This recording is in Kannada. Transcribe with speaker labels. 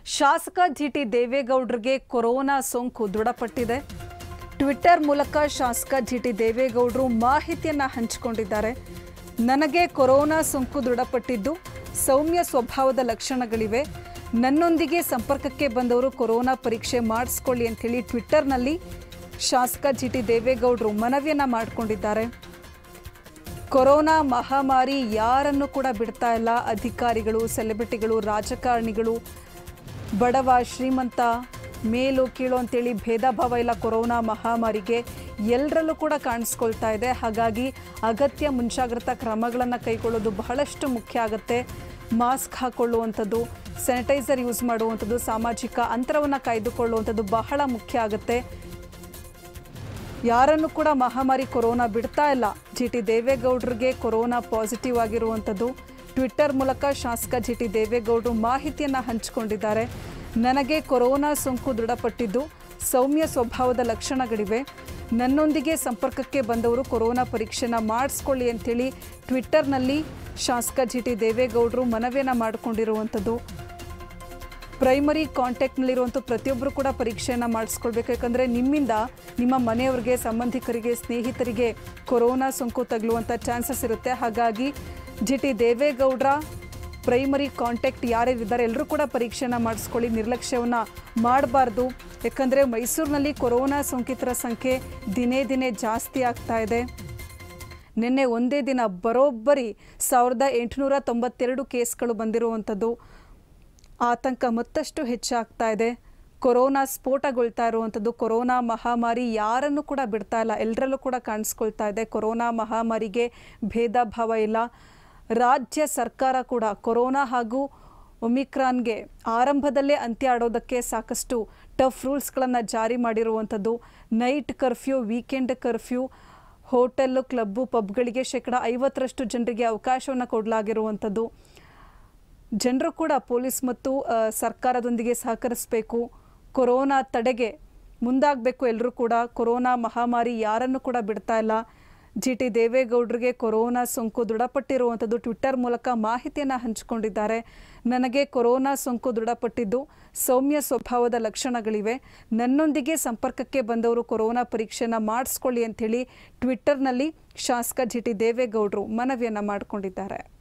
Speaker 1: ಶಾಸಕ ಜಿಟಿ ದೇವೇಗೌಡರಿಗೆ ಕೊರೋನಾ ಸೋಂಕು ದೃಢಪಟ್ಟಿದೆ ಟ್ವಿಟ್ಟರ್ ಮೂಲಕ ಶಾಸಕ ಜಿಟಿ ದೇವೇಗೌಡರು ಮಾಹಿತಿಯನ್ನ ಹಂಚಿಕೊಂಡಿದ್ದಾರೆ ನನಗೆ ಕೊರೋನಾ ಸೋಂಕು ದೃಢಪಟ್ಟಿದ್ದು ಸೌಮ್ಯ ಸ್ವಭಾವದ ಲಕ್ಷಣಗಳಿವೆ ನನ್ನೊಂದಿಗೆ ಸಂಪರ್ಕಕ್ಕೆ ಬಂದವರು ಕೊರೋನಾ ಪರೀಕ್ಷೆ ಮಾಡಿಸ್ಕೊಳ್ಳಿ ಅಂತೇಳಿ ಟ್ವಿಟ್ಟರ್ನಲ್ಲಿ ಶಾಸಕ ಜಿಟಿ ದೇವೇಗೌಡರು ಮನವಿಯನ್ನ ಮಾಡಿಕೊಂಡಿದ್ದಾರೆ ಕೊರೋನಾ ಮಹಾಮಾರಿ ಯಾರನ್ನು ಕೂಡ ಬಿಡ್ತಾ ಇಲ್ಲ ಅಧಿಕಾರಿಗಳು ಸೆಲೆಬ್ರಿಟಿಗಳು ರಾಜಕಾರಣಿಗಳು ಬಡವ ಶ್ರೀಮಂತ ಮೇಲು ಕೀಳು ಅಂತೇಳಿ ಭೇದ ಭಾವ ಇಲ್ಲ ಕೊರೋನಾ ಮಹಾಮಾರಿಗೆ ಎಲ್ಲರಲ್ಲೂ ಕೂಡ ಕಾಣಿಸ್ಕೊಳ್ತಾ ಇದೆ ಹಾಗಾಗಿ ಅಗತ್ಯ ಮುಂಜಾಗ್ರತಾ ಕ್ರಮಗಳನ್ನು ಕೈಗೊಳ್ಳೋದು ಬಹಳಷ್ಟು ಮುಖ್ಯ ಆಗುತ್ತೆ ಮಾಸ್ಕ್ ಹಾಕೊಳ್ಳುವಂಥದ್ದು ಸ್ಯಾನಿಟೈಸರ್ ಯೂಸ್ ಮಾಡುವಂಥದ್ದು ಸಾಮಾಜಿಕ ಅಂತರವನ್ನು ಕಾಯ್ದುಕೊಳ್ಳುವಂಥದ್ದು ಬಹಳ ಮುಖ್ಯ ಆಗುತ್ತೆ ಯಾರನ್ನು ಕೂಡ ಮಹಾಮಾರಿ ಕೊರೋನಾ ಬಿಡ್ತಾ ಇಲ್ಲ ಜಿ ಟಿ ದೇವೇಗೌಡರಿಗೆ ಕೊರೋನಾ ಪಾಸಿಟಿವ್ ಆಗಿರುವಂಥದ್ದು ಟ್ವಿಟ್ಟರ್ ಮೂಲಕ ಶಾಸಕ ಜಿ ಟಿ ದೇವೇಗೌಡರು ಮಾಹಿತಿಯನ್ನು ಹಂಚಿಕೊಂಡಿದ್ದಾರೆ ನನಗೆ ಕೊರೋನಾ ಸೋಂಕು ದೃಢಪಟ್ಟಿದ್ದು ಸೌಮ್ಯ ಸ್ವಭಾವದ ಲಕ್ಷಣಗಳಿವೆ ನನ್ನೊಂದಿಗೆ ಸಂಪರ್ಕಕ್ಕೆ ಬಂದವರು ಕೊರೋನಾ ಪರೀಕ್ಷೆನ ಮಾಡಿಸ್ಕೊಳ್ಳಿ ಅಂತೇಳಿ ಟ್ವಿಟ್ಟರ್ನಲ್ಲಿ ಶಾಸಕ ಜಿ ಟಿ ದೇವೇಗೌಡರು ಮನವಿಯನ್ನು ಮಾಡಿಕೊಂಡಿರುವಂಥದ್ದು ಪ್ರೈಮರಿ ಕಾಂಟ್ಯಾಕ್ಟ್ನಲ್ಲಿರುವಂಥ ಪ್ರತಿಯೊಬ್ಬರು ಕೂಡ ಪರೀಕ್ಷೆಯನ್ನು ಮಾಡಿಸ್ಕೊಳ್ಬೇಕು ಯಾಕಂದರೆ ನಿಮ್ಮಿಂದ ನಿಮ್ಮ ಮನೆಯವರಿಗೆ ಸಂಬಂಧಿಕರಿಗೆ ಸ್ನೇಹಿತರಿಗೆ ಕೊರೋನಾ ಸೋಂಕು ತಗುಲುವಂಥ ಚಾನ್ಸಸ್ ಇರುತ್ತೆ ಹಾಗಾಗಿ ಜಿ ಟಿ ದೇವೇಗೌಡರ ಪ್ರೈಮರಿ ಕಾಂಟ್ಯಾಕ್ಟ್ ಯಾರ್ಯಾರಿದ್ದಾರೆ ಎಲ್ಲರೂ ಕೂಡ ಪರೀಕ್ಷೆನ ಮಾಡಿಸ್ಕೊಳ್ಳಿ ನಿರ್ಲಕ್ಷ್ಯವನ್ನು ಮಾಡಬಾರ್ದು ಯಾಕಂದರೆ ಮೈಸೂರಿನಲ್ಲಿ ಕೊರೋನಾ ಸೋಂಕಿತರ ಸಂಖ್ಯೆ ದಿನೇ ದಿನೇ ಜಾಸ್ತಿ ಆಗ್ತಾ ಇದೆ ನಿನ್ನೆ ಒಂದೇ ದಿನ ಬರೋಬ್ಬರಿ ಸಾವಿರದ ಎಂಟುನೂರ ತೊಂಬತ್ತೆರಡು ಕೇಸ್ಗಳು ಬಂದಿರುವಂಥದ್ದು ಆತಂಕ ಮತ್ತಷ್ಟು ಹೆಚ್ಚಾಗ್ತಾ ಇದೆ ಕೊರೋನಾ ಸ್ಫೋಟಗೊಳ್ತಾ ಇರುವಂಥದ್ದು ಕೊರೋನಾ ಮಹಾಮಾರಿ ಯಾರನ್ನು ಕೂಡ ಬಿಡ್ತಾ ಇಲ್ಲ ಎಲ್ಲರಲ್ಲೂ ಕೂಡ ಕಾಣಿಸ್ಕೊಳ್ತಾ ಇದೆ ಕೊರೋನಾ ಮಹಾಮಾರಿಗೆ ಭೇದ ಭಾವ ಇಲ್ಲ ರಾಜ್ಯ ಸರ್ಕಾರ ಕೂಡ ಕೊರೋನಾ ಹಾಗೂ ಒಮಿಕ್ರಾನ್ಗೆ ಆರಂಭದಲ್ಲೇ ಅಂತ್ಯ ಆಡೋದಕ್ಕೆ ಸಾಕಷ್ಟು ಟಫ್ ರೂಲ್ಸ್ಗಳನ್ನು ಜಾರಿ ಮಾಡಿರುವಂಥದ್ದು night curfew weekend curfew hotel club ಪಬ್ಗಳಿಗೆ ಶೇಕಡ ಐವತ್ತರಷ್ಟು ಜನರಿಗೆ ಅವಕಾಶವನ್ನು ಕೊಡಲಾಗಿರುವಂಥದ್ದು ಜನರು ಕೂಡ ಪೊಲೀಸ್ ಮತ್ತು ಆ, ಸರ್ಕಾರದೊಂದಿಗೆ ಸಹಕರಿಸಬೇಕು ಕೊರೋನಾ ತಡೆಗೆ ಮುಂದಾಗಬೇಕು ಎಲ್ಲರೂ ಕೂಡ ಕೊರೋನಾ ಮಹಾಮಾರಿ ಯಾರನ್ನು ಕೂಡ ಬಿಡ್ತಾ ಇಲ್ಲ ಜಿ ಟಿ ದೇವೇಗೌಡರಿಗೆ ಕೊರೋನಾ ಸೋಂಕು ದೃಢಪಟ್ಟಿರುವಂಥದ್ದು ಟ್ವಿಟ್ಟರ್ ಮೂಲಕ ಮಾಹಿತಿಯನ್ನು ಹಂಚಿಕೊಂಡಿದ್ದಾರೆ ನನಗೆ ಕೊರೋನಾ ಸೋಂಕು ದೃಢಪಟ್ಟಿದ್ದು ಸೌಮ್ಯ ಸ್ವಭಾವದ ಲಕ್ಷಣಗಳಿವೆ ನನ್ನೊಂದಿಗೆ ಸಂಪರ್ಕಕ್ಕೆ ಬಂದವರು ಕೊರೋನಾ ಪರೀಕ್ಷೆನ ಮಾಡಿಸ್ಕೊಳ್ಳಿ ಅಂಥೇಳಿ ಟ್ವಿಟ್ಟರ್ನಲ್ಲಿ ಶಾಸಕ ಜಿ ಟಿ ದೇವೇಗೌಡರು ಮನವಿಯನ್ನು ಮಾಡಿಕೊಂಡಿದ್ದಾರೆ